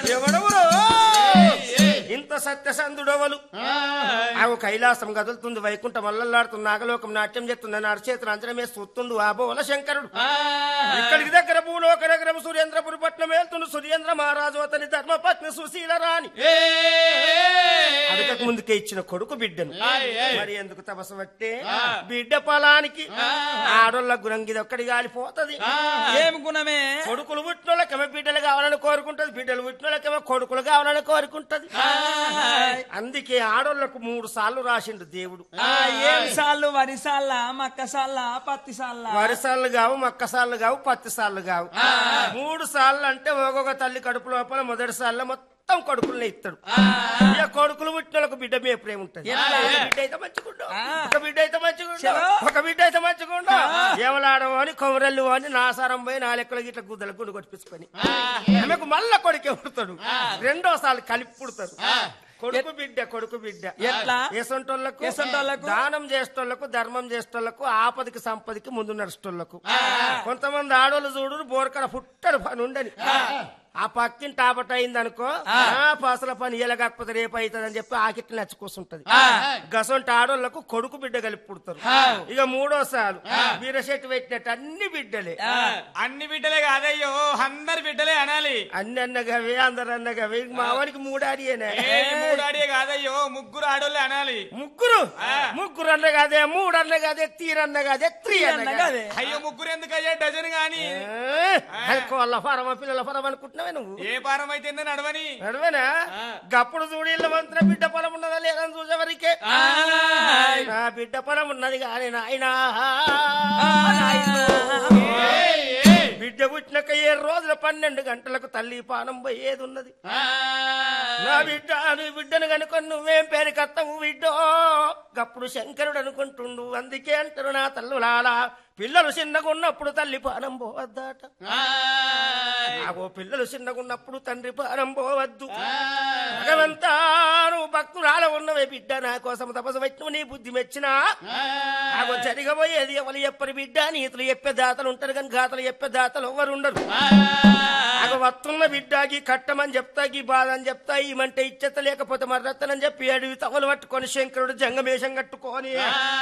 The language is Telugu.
ఎవడెవరో ఇంత సత్యసంధుడవలు ఆవు కైలాసం కదులుతుంది వైకుంఠం అల్లల్లాడుతుంది నాగలోకం నాట్యం చేస్తుంది అరచేతులు అంజనమే చూస్తుంది ఆ బోల శంకరుడు ఇక్కడికి దగ్గర భూలోక నగరం సురేంద్రపురి పట్నం వెళ్తున్న సురేంద్ర మహారాజు అతని ధర్మపత్ని సుశీల రాణి అడగక ముందుకే ఇచ్చిన కొడుకు బిడ్డను మరి ఎందుకు తపస్సు పట్టే బిడ్డ పొలానికి ఆడోళ్ళ గురంగిది ఒక్కడి గాలిపోతది ఏం గుణమే కొడుకులు పుట్టినోళ్ళకేమో బిడ్డలు కావాలని కోరుకుంటది బిడ్డలు పుట్టినోళ్ళకేమో కొడుకులు కావాలని కోరుకుంటది అందుకే ఆడోళ్లకు మూడు సార్లు రాసిండు దేవుడు ఆ, ఏం సాళ్ళు వరి సాళ్ళ మక్క సాళ్ళ పత్తి సాళ్ళ వరిసార్లు కావు మక్క సార్లు కావు పత్తి సార్లు కావు మూడు సార్లు అంటే ఒక్కొక్క తల్లి కడుపు లోపల మొదటి సార్లు మొత్తం కొడుకుల్ని ఇస్తాడు ఇక కొడుకులు పుట్టినోళ్ళకు బిడ్డ మీద ప్రేమ ఉంటుంది ఎట్లా? ఒక బిడ్డ అయితే మంచిగుండు ఆ. ఒక బిడ్డ అయితే మంచిగుండు చలో. ఒక బిడ్డ అయితే మంచిగుండు ఏమలాడము అని కొమరెల్లు అని నాసారం పోయి నా లెక్కల గిట్ల గుద్దల గుండు కొట్టించుకొని ఆమెకు మళ్ళా కొడుకే పుడతాడు రెండోసార్లు కలిపి పుడతారు కొడుకు బిడ్డ కొడుకు బిడ్డ ఎట్లా? ఎసంటోళ్లకు ఎసంటోళ్ళకు? దానం చేసేటోళ్లకు ధర్మం చేసేటోళ్లకు ఆపదకి సంపదకి ముందు నడుచుటోళ్లకు కొంతమంది ఆడోళ్ళు చూడు బోరకడ పుట్టడు పని ఉండని ఆ పక్కిన టాపట్ అయింది అనుకో పాసల పని ఇలా కాకపోతే రేపు అవుతుంది అని చెప్పి ఆకిట్లు నచ్చుకోసుంటది గసంటి ఆడోళ్లకు కొడుకు బిడ్డ కలిపి పుడతారు ఇక మూడోసారి బీరశెట్టి పెట్టినట్టు అన్ని బిడ్డలే అన్ని బిడ్డలే కాదయ్యో అందరి బిడ్డలే అనాలి అన్ని అన్నగవే అందరు అన్నగవే మావానికి మూడాడియేనే ఏ మూడాడే కాదయ్యో ముగ్గురు ఆడోళ్ళే అనాలి ముగ్గురు ముగ్గురు అన్న కాదే మూడు అన్న కాదే తీరన్న కాదే త్రీ అన్న అన్న కాదే కాదే. అయ్యో ముగ్గురు ఎందుకు అయ్యా డజన్ గాని ఏ, అది కోళ్ళ ఫారం పిల్లల ఫారం అనుకుంటున్నావే నువ్వు ఏ పారం అయితే నడవని నడవేనా గప్పుడు చూడు ఇళ్ళ మంత్ర బిడ్డ పొలం ఉన్నదా లేదని చూసేవరికే నా బిడ్డ పొలం ఉన్నది కానీ నాయనా బిడ్డ పుట్టినాక ఏ రోజుల పన్నెండు గంటలకు తల్లి పానం పోయేది ఉన్నది నా బిడ్డ నీ బిడ్డను కనుకొని నువ్వేం పేరు కత్తవు బిడ్డో గప్పుడు శంకరుడు అనుకుంటుండు అందుకే అంటారు నా తల్లులాలా పిల్లలు చిన్నగా ఉన్నప్పుడు తల్లి పానం పోవద్దట ఆగో పిల్లలు చిన్నగా ఉన్నప్పుడు తండ్రి పానం పోవద్దు భగవంతా నువ్వు భక్తురాల ఉన్నవే బిడ్డ నా కోసం తపస్సు పెట్టిన నీ బుద్ధి మెచ్చినా ఆగో జరిగబోయేది ఎవరు చెప్పని బిడ్డ నీతులు చెప్పే దాతలు ఉంటారు కానీ గాతలు చెప్పే దాతలు ఎవరు ఉండరు ఆగ వస్తున్న బిడ్డకి కట్టమని చెప్తా ఈ బాధ అని చెప్తా ఈమంటే ఇచ్చేత లేకపోతే మర్రత్తనని చెప్పి అడివి తవలు పట్టుకొని శంకరుడు జంగమేషం కట్టుకొని